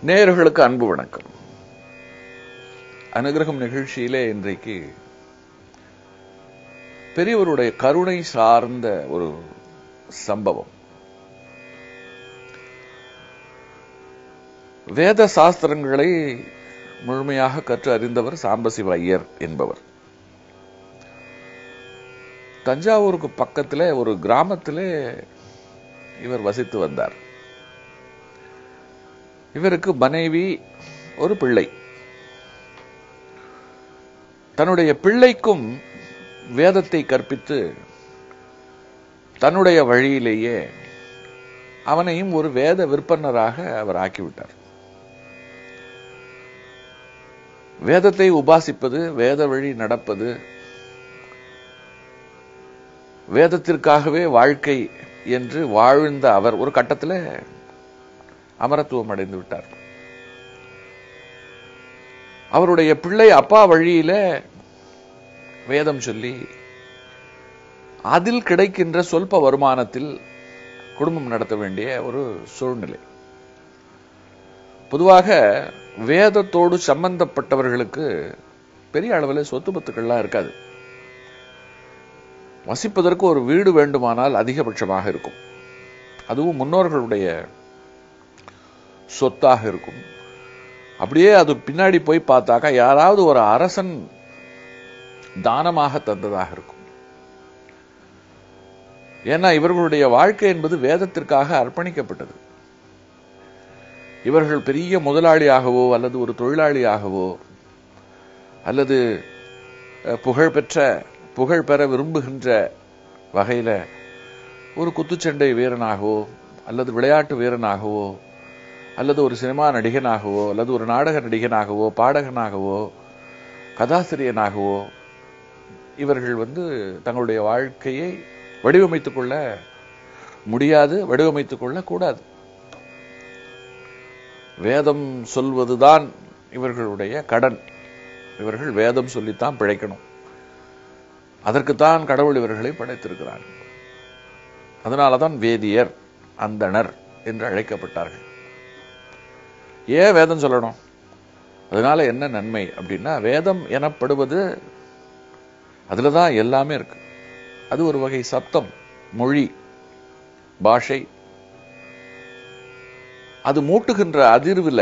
நேயர்களுக்கு அன்பு வணக்கம் அனுகிரகம் நிகழ்ச்சியிலே இன்றைக்கு பெரியவருடைய கருணை சார்ந்த ஒரு சம்பவம் வேத சாஸ்திரங்களை முழுமையாக கற்று அறிந்தவர் சாம்பசிவ ஐயர் என்பவர் தஞ்சாவூருக்கு பக்கத்திலே ஒரு கிராமத்திலே இவர் வசித்து வந்தார் இவருக்கு மனைவி ஒரு பிள்ளை தன்னுடைய பிள்ளைக்கும் வேதத்தை கற்பித்து தன்னுடைய வழியிலேயே அவனையும் ஒரு வேத விற்பனராக அவர் ஆக்கிவிட்டார் வேதத்தை உபாசிப்பது வேத வழி நடப்பது வேதத்திற்காகவே வாழ்க்கை என்று வாழ்ந்த அவர் ஒரு கட்டத்தில் அமரத்துவம் அடைந்து விட்டார் அவருடைய பிள்ளை அப்பா வழியில வேதம் சொல்லி அதில் கிடைக்கின்ற சொல்ப வருமானத்தில் குடும்பம் நடத்த வேண்டிய ஒரு சூழ்நிலை பொதுவாக வேதத்தோடு சம்பந்தப்பட்டவர்களுக்கு பெரிய அளவில் சொத்து பத்துக்கள்லாம் இருக்காது வசிப்பதற்கு ஒரு வீடு வேண்டுமானால் அதிகபட்சமாக இருக்கும் அதுவும் முன்னோர்களுடைய சொத்தாக இருக்கும் அப்படியே அது பின்னாடி போய் பார்த்தாக்கா யாராவது ஒரு அரசன் தானமாக தந்ததாக இருக்கும் ஏன்னா இவர்களுடைய வாழ்க்கை என்பது வேதத்திற்காக அர்ப்பணிக்கப்பட்டது இவர்கள் பெரிய முதலாளியாகவோ அல்லது ஒரு தொழிலாளியாகவோ அல்லது புகழ்பெற்ற புகழ் பெற விரும்புகின்ற வகையில ஒரு குத்துச்சண்டை வீரனாகவோ அல்லது விளையாட்டு வீரனாகவோ அல்லது ஒரு சினிமா நடிகனாகவோ அல்லது ஒரு நாடக நடிகனாகவோ பாடகனாகவோ கதாசிரியனாகவோ இவர்கள் வந்து தங்களுடைய வாழ்க்கையை வடிவமைத்துக் கொள்ள முடியாது வடிவமைத்துக் கொள்ள கூடாது வேதம் சொல்வதுதான் இவர்களுடைய கடன் இவர்கள் வேதம் சொல்லித்தான் பிழைக்கணும் அதற்குத்தான் கடவுள் இவர்களை படைத்திருக்கிறார் அதனாலதான் வேதியர் அந்தணர் என்று அழைக்கப்பட்டார்கள் ஏன் வேதம் சொல்லணும் அதனால என்ன நன்மை அப்படின்னா வேதம் எனப்படுவது அதுலதான் எல்லாமே இருக்கு அது ஒரு வகை சப்தம் மொழி பாஷை அது மூட்டுகின்ற அதிர்வுல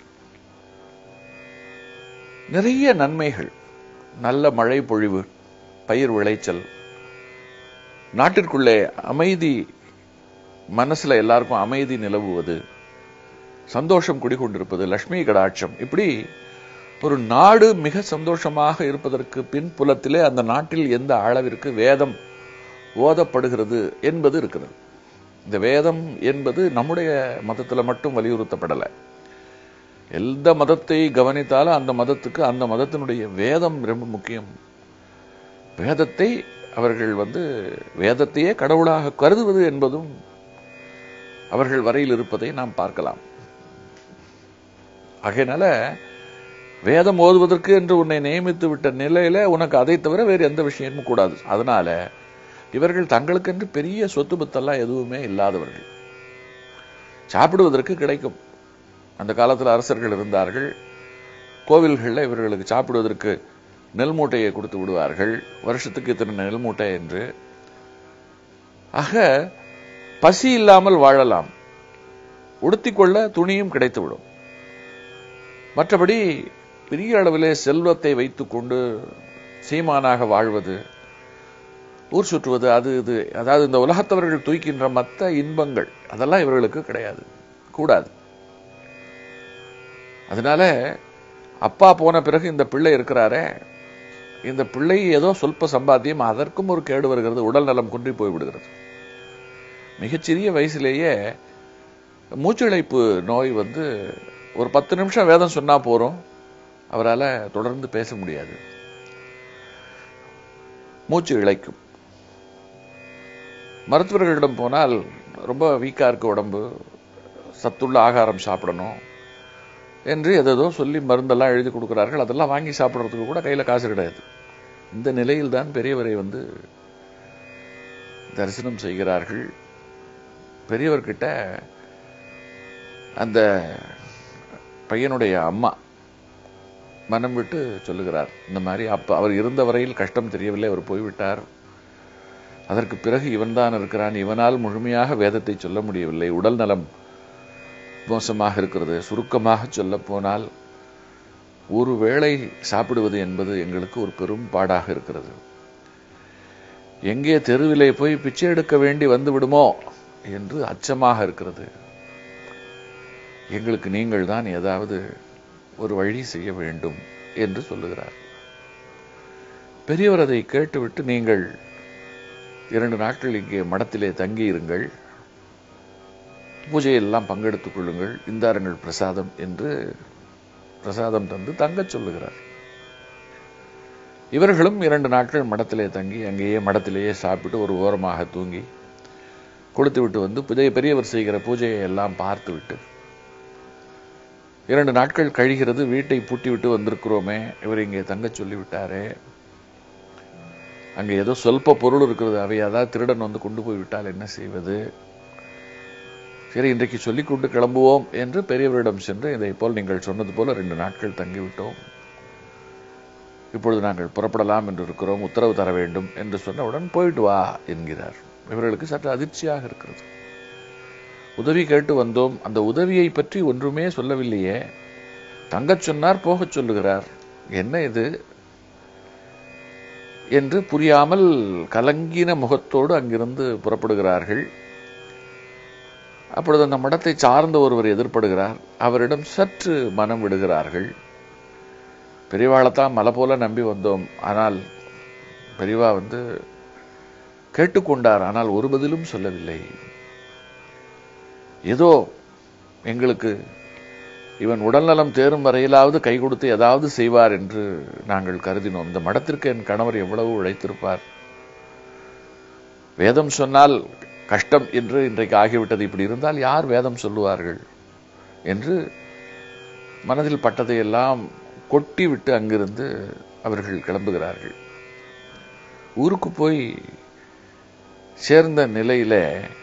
நிறைய நன்மைகள் நல்ல மழை பொழிவு பயிர் விளைச்சல் நாட்டிற்குள்ளே அமைதி மனசுல எல்லாருக்கும் அமைதி நிலவுவது சந்தோஷம் குடிகொண்டிருப்பது லட்சுமி கடாட்சம் இப்படி ஒரு நாடு மிக சந்தோஷமாக இருப்பதற்கு பின்புலத்திலே அந்த நாட்டில் எந்த அளவிற்கு வேதம் ஓதப்படுகிறது என்பது இருக்கிறது இந்த வேதம் என்பது நம்முடைய மதத்தில் மட்டும் வலியுறுத்தப்படலை எந்த மதத்தை கவனித்தாலும் அந்த மதத்துக்கு அந்த மதத்தினுடைய வேதம் ரொம்ப முக்கியம் வேதத்தை அவர்கள் வந்து வேதத்தையே கடவுளாக கருதுவது என்பதும் அவர்கள் வரையில் இருப்பதை நாம் பார்க்கலாம் ஆகையினால வேதம் ஓதுவதற்கு என்று உன்னை நியமித்து விட்ட நிலையில உனக்கு அதை தவிர வேறு எந்த விஷயமும் கூடாது அதனால இவர்கள் தங்களுக்கென்று பெரிய சொத்து பத்தெல்லாம் எதுவுமே இல்லாதவர்கள் சாப்பிடுவதற்கு கிடைக்கும் அந்த காலத்தில் அரசர்கள் இருந்தார்கள் கோவில்களில் இவர்களுக்கு சாப்பிடுவதற்கு நெல் மூட்டையை கொடுத்து விடுவார்கள் வருஷத்துக்கு இத்தனை நெல் மூட்டை என்று ஆக பசி இல்லாமல் வாழலாம் உடுத்திக்கொள்ள துணியும் கிடைத்துவிடும் மற்றபடி பெரிய அளவிலே செல்வத்தை வைத்துக்கொண்டு சீமானாக வாழ்வது ஊர் சுற்றுவது அது இது அதாவது இந்த உலகத்தவர்கள் தூக்கின்ற மற்ற இன்பங்கள் அதெல்லாம் இவர்களுக்கு கிடையாது கூடாது அதனால அப்பா போன பிறகு இந்த பிள்ளை இருக்கிறாரே இந்த பிள்ளை ஏதோ சொல்ப சம்பாத்தியம் அதற்கும் ஒரு கேடு வருகிறது உடல் நலம் குன்றி போய்விடுகிறது மிகச்சிறிய வயசுலேயே மூச்சிழைப்பு நோய் வந்து ஒரு பத்து நிமிஷம் வேதம் சொன்னா போறோம் அவரால் தொடர்ந்து பேச முடியாது மூச்சு இழைக்கும் மருத்துவர்களிடம் போனால் ரொம்ப வீக்கா இருக்கு உடம்பு சத்துள்ள ஆகாரம் சாப்பிடணும் என்று எதோ சொல்லி மருந்தெல்லாம் எழுதி கொடுக்கிறார்கள் அதெல்லாம் வாங்கி சாப்பிட்றதுக்கு கூட கையில் காசு கிடையாது இந்த நிலையில் தான் பெரியவரை வந்து தரிசனம் செய்கிறார்கள் பெரியவர்கிட்ட அந்த பையனுடைய அம்மா மனம் விட்டு சொல்லுகிறார் இந்த மாதிரி அப்ப அவர் இருந்த வரையில் கஷ்டம் தெரியவில்லை அவர் போய்விட்டார் அதற்கு பிறகு இவன்தான் இருக்கிறான் இவனால் முழுமையாக வேதத்தை சொல்ல முடியவில்லை உடல் நலம் மோசமாக இருக்கிறது சுருக்கமாக சொல்ல போனால் ஒரு வேளை சாப்பிடுவது என்பது எங்களுக்கு ஒரு பெரும் பாடாக இருக்கிறது எங்கே தெருவிலே போய் பிச்சை எடுக்க வேண்டி வந்து விடுமோ என்று அச்சமாக இருக்கிறது எங்களுக்கு நீங்கள் தான் ஏதாவது ஒரு வழி செய்ய வேண்டும் என்று சொல்லுகிறார் பெரியவர் அதை கேட்டுவிட்டு நீங்கள் இரண்டு நாட்கள் இங்கே மடத்திலே தங்கியிருங்கள் பூஜையெல்லாம் பங்கெடுத்துக் கொள்ளுங்கள் இந்தாருங்கள் பிரசாதம் என்று பிரசாதம் தந்து தங்கச் சொல்லுகிறார் இவர்களும் இரண்டு நாட்கள் மடத்திலே தங்கி அங்கேயே மடத்திலேயே சாப்பிட்டு ஒரு ஓரமாக தூங்கி கொடுத்து விட்டு வந்து புதிய பெரியவர் செய்கிற பூஜையை எல்லாம் பார்த்து விட்டு இரண்டு நாட்கள் கழிகிறது வீட்டை பூட்டி விட்டு வந்திருக்கிறோமே இவர் இங்கே தங்கச் சொல்லி விட்டாரே அங்கே ஏதோ சொல்ப பொருள் இருக்கிறது அவை அதாவது திருடன் வந்து கொண்டு போய் விட்டால் என்ன செய்வது சரி இன்றைக்கு சொல்லிக் கொண்டு கிளம்புவோம் என்று பெரியவரிடம் சென்று இதை போல் நீங்கள் சொன்னது போல ரெண்டு நாட்கள் தங்கிவிட்டோம் இப்பொழுது நாங்கள் புறப்படலாம் என்று இருக்கிறோம் உத்தரவு தர வேண்டும் என்று சொன்னவுடன் போயிட்டு வா என்கிறார் இவர்களுக்கு சற்று அதிர்ச்சியாக இருக்கிறது உதவி கேட்டு வந்தோம் அந்த உதவியை பற்றி ஒன்றுமே சொல்லவில்லையே தங்கச் சொன்னார் போகச் சொல்லுகிறார் என்ன இது என்று புரியாமல் கலங்கின முகத்தோடு அங்கிருந்து புறப்படுகிறார்கள் அப்பொழுது அந்த மடத்தை சார்ந்த ஒருவர் எதிர்ப்படுகிறார் அவரிடம் சற்று மனம் விடுகிறார்கள் பெரியவாளைத்தான் மலை போல நம்பி வந்தோம் ஆனால் பெரியவா வந்து கேட்டுக்கொண்டார் ஆனால் ஒரு பதிலும் சொல்லவில்லை ஏதோ எங்களுக்கு இவன் உடல்நலம் தேரும் வரையிலாவது கை கொடுத்து ஏதாவது செய்வார் என்று நாங்கள் கருதினோம் இந்த மடத்திற்கு என் கணவர் எவ்வளவு உழைத்திருப்பார் வேதம் சொன்னால் கஷ்டம் என்று இன்றைக்கு ஆகிவிட்டது இப்படி இருந்தால் யார் வேதம் சொல்லுவார்கள் என்று மனதில் பட்டதையெல்லாம் கொட்டி விட்டு அங்கிருந்து அவர்கள் கிளம்புகிறார்கள் ஊருக்கு போய் சேர்ந்த நிலையில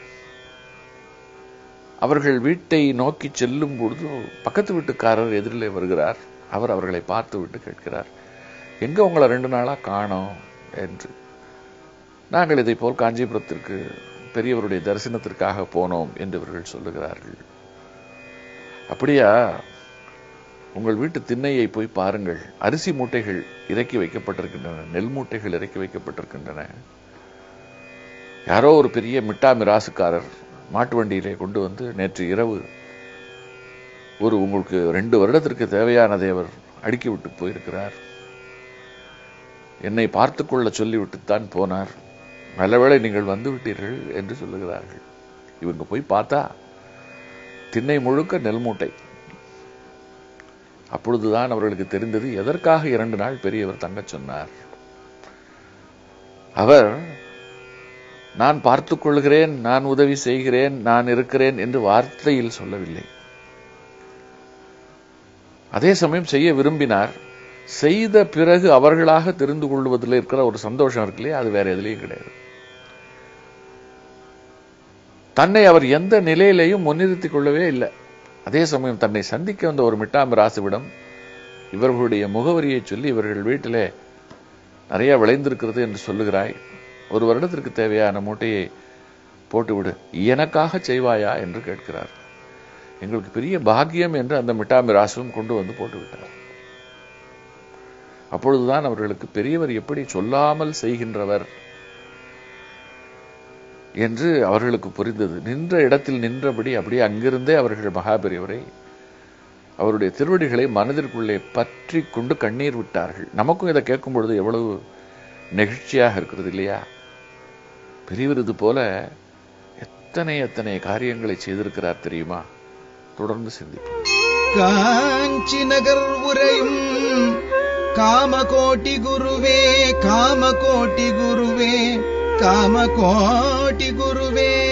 அவர்கள் வீட்டை நோக்கி செல்லும் பொழுது பக்கத்து வீட்டுக்காரர் எதிரிலே வருகிறார் அவர் அவர்களை பார்த்து விட்டு கேட்கிறார் எங்க உங்களை ரெண்டு நாளா காணோம் என்று நாங்கள் இதை போல் காஞ்சிபுரத்திற்கு பெரியவருடைய தரிசனத்திற்காக போனோம் என்று இவர்கள் சொல்லுகிறார்கள் அப்படியா உங்கள் வீட்டு திண்ணையை போய் பாருங்கள் அரிசி மூட்டைகள் இறக்கி வைக்கப்பட்டிருக்கின்றன நெல் மூட்டைகள் இறக்கி வைக்கப்பட்டிருக்கின்றன யாரோ ஒரு பெரிய மிட்டா மிராசுக்காரர் மாட்டு வண்டியிலே கொண்டு வந்து நேற்று இரவு ஒரு உங்களுக்கு ரெண்டு வருடத்திற்கு தேவையானதை அவர் அடுக்கி விட்டு போயிருக்கிறார் என்னை பார்த்துக் கொள்ள சொல்லிவிட்டுத்தான் போனார் நல்லவேளை நீங்கள் வந்து விட்டீர்கள் என்று சொல்லுகிறார்கள் இவங்க போய் பார்த்தா திண்ணை முழுக்க நெல் மூட்டை அப்பொழுதுதான் அவர்களுக்கு தெரிந்தது எதற்காக இரண்டு நாள் பெரியவர் தங்கச் சொன்னார் அவர் நான் பார்த்துக் கொள்கிறேன் நான் உதவி செய்கிறேன் நான் இருக்கிறேன் என்று வார்த்தையில் சொல்லவில்லை அதே சமயம் செய்ய விரும்பினார் செய்த பிறகு அவர்களாக தெரிந்து கொள்வதில் இருக்கிற ஒரு சந்தோஷம் இருக்கு இல்லையா அது வேற எதுலையும் கிடையாது தன்னை அவர் எந்த நிலையிலையும் முன்னிறுத்திக் கொள்ளவே இல்லை அதே சமயம் தன்னை சந்திக்க வந்த ஒரு மிட்டாமிராசுவிடம் இவர்களுடைய முகவரியை சொல்லி இவர்கள் வீட்டிலே நிறைய விளைந்திருக்கிறது என்று சொல்லுகிறாய் ஒரு வருடத்திற்கு தேவையான மூட்டையை போட்டுவிடு எனக்காக செய்வாயா என்று கேட்கிறார் எங்களுக்கு பெரிய பாக்கியம் என்று அந்த மிட்டாமிராசும் கொண்டு வந்து போட்டுவிட்டார் அப்பொழுதுதான் அவர்களுக்கு பெரியவர் எப்படி சொல்லாமல் செய்கின்றவர் என்று அவர்களுக்கு புரிந்தது நின்ற இடத்தில் நின்றபடி அப்படியே அங்கிருந்தே அவர்கள் மகா பெரியவரை அவருடைய திருவடிகளை மனதிற்குள்ளே பற்றி கொண்டு கண்ணீர் விட்டார்கள் நமக்கும் இதை கேட்கும் பொழுது எவ்வளவு நெகிழ்ச்சியாக இருக்கிறது இல்லையா பெரியவர் இது போல எத்தனை எத்தனை காரியங்களை செய்திருக்கிறார் தெரியுமா தொடர்ந்து சிந்திப்போம் காஞ்சி நகர் உரையும் காமகோட்டி குருவே காமகோட்டி குருவே காமகோட்டி குருவே